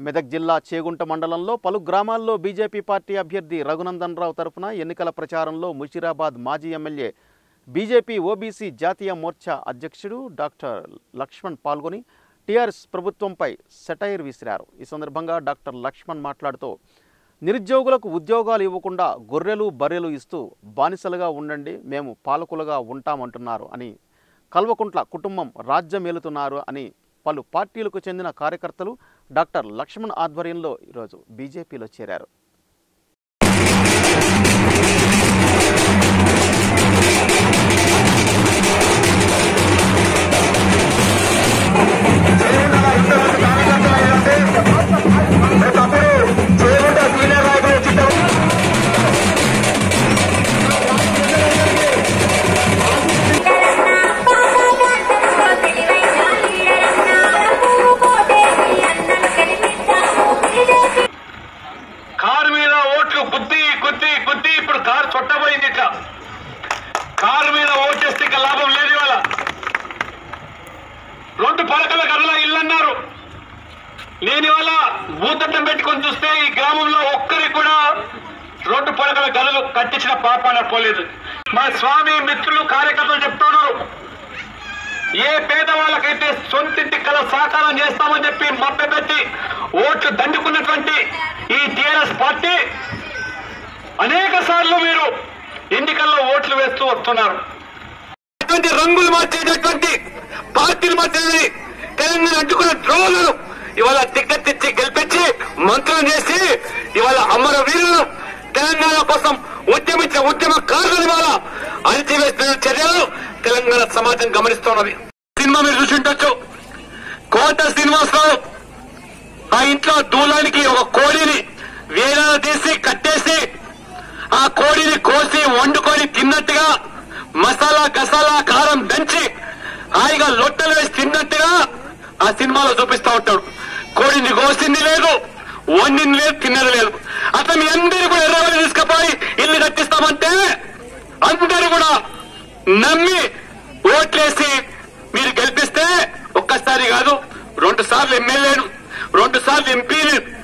మెదక్ జిల్లా చేగుంట మండలంలో పలు గ్రామాల్లో బీజేపీ పార్టీ అభ్యర్థి రఘునందన్ రావు తరఫున ఎన్నికల ప్రచారంలో ముషీరాబాద్ మాజీ ఎమ్మెల్యే బీజేపీ ఓబీసీ జాతీయ మోర్చా అధ్యక్షుడు డాక్టర్ లక్ష్మణ్ పాల్గొని టీఆర్ఎస్ ప్రభుత్వంపై సెటైర్ విసిరారు ఈ సందర్భంగా డాక్టర్ లక్ష్మణ్ మాట్లాడుతూ నిరుద్యోగులకు ఉద్యోగాలు ఇవ్వకుండా గొర్రెలు బర్రెలు ఇస్తూ బానిసలుగా ఉండండి మేము పాలకులుగా ఉంటామంటున్నారు అని కల్వకుంట్ల కుటుంబం రాజ్యమేలుతున్నారు అని పలు పార్టీలకు చెందిన కార్యకర్తలు డాక్టర్ లక్ష్మణ్ ఆధ్వర్యంలో ఈరోజు బీజేపీలో చేరారు కారు మీద ఓట్లు గుద్ది గుద్ది గుద్ది ఇప్పుడు కారు చుట్టబోయింది ఇట్లా కారు మీద ఓటేస్తే ఇక లాభం లేదు ఇవాళ రెండు పడకల గదుల ఇల్లు అన్నారు లేని వాళ్ళ భూతట్టం పెట్టుకొని చూస్తే ఈ గ్రామంలో ఒక్కరికి కూడా రెండు పడకల గదులు కట్టించిన పాపాన పోలేదు మా స్వామి మిత్రులు కార్యకర్తలు చెప్తున్నారు ఏ పేదవాళ్ళకైతే సొంతింటి కల సాకారం చేస్తామని చెప్పి మభ్యపెట్టి ఓట్లు దండుకున్నటువంటి ఈ టిఆర్ఎస్ పార్టీ అనేక సార్లు మీరు ఎన్నికల్లో ఓట్లు వేస్తూ వస్తున్నారు అటువంటి రంగులు మార్చేటటువంటి పార్టీలు మధ్య తెలంగాణ అడ్డుకున్న ద్రోహులను ఇవాళ టికెట్ ఇచ్చి గెలిపించి మంత్రులు చేసి ఇవాళ అమర వీరులను తెలంగాణ కోసం ఉద్యమించిన ఉద్యమకారులు ఇవాళ అణిచివేస్తున్న చర్యలు తెలంగాణ సమాజం గమనిస్తున్నది సినిమా మీరు చూసి ఉండొచ్చు కోట శ్రీనివాసరావు ఆ ఇంట్లో దూలానికి ఒక కోడిని వేలాలు తీసి కట్టేసి ఆ కోడిని కోసి వండుకొని తిన్నట్టుగా మసాలా గసాలా కారం దంచి హాయిగా లొట్టలు వేసి తిన్నట్టుగా ఆ సినిమాలో చూపిస్తా ఉంటాడు కోడిని కోసింది లేదు వండింది లేదు తిన్నది లేదు అతను మీ అందరినీ కూడా ఎర్రవల్లి తీసుకుపోయి ఇల్లు కట్టిస్తామంటే అందరూ కూడా నమ్మి ఓట్లేసి మీరు గెలిపిస్తే ఒక్కసారి కాదు రెండు సార్లు ఎమ్మెల్యేను రెండు సార్లు ఎంపీని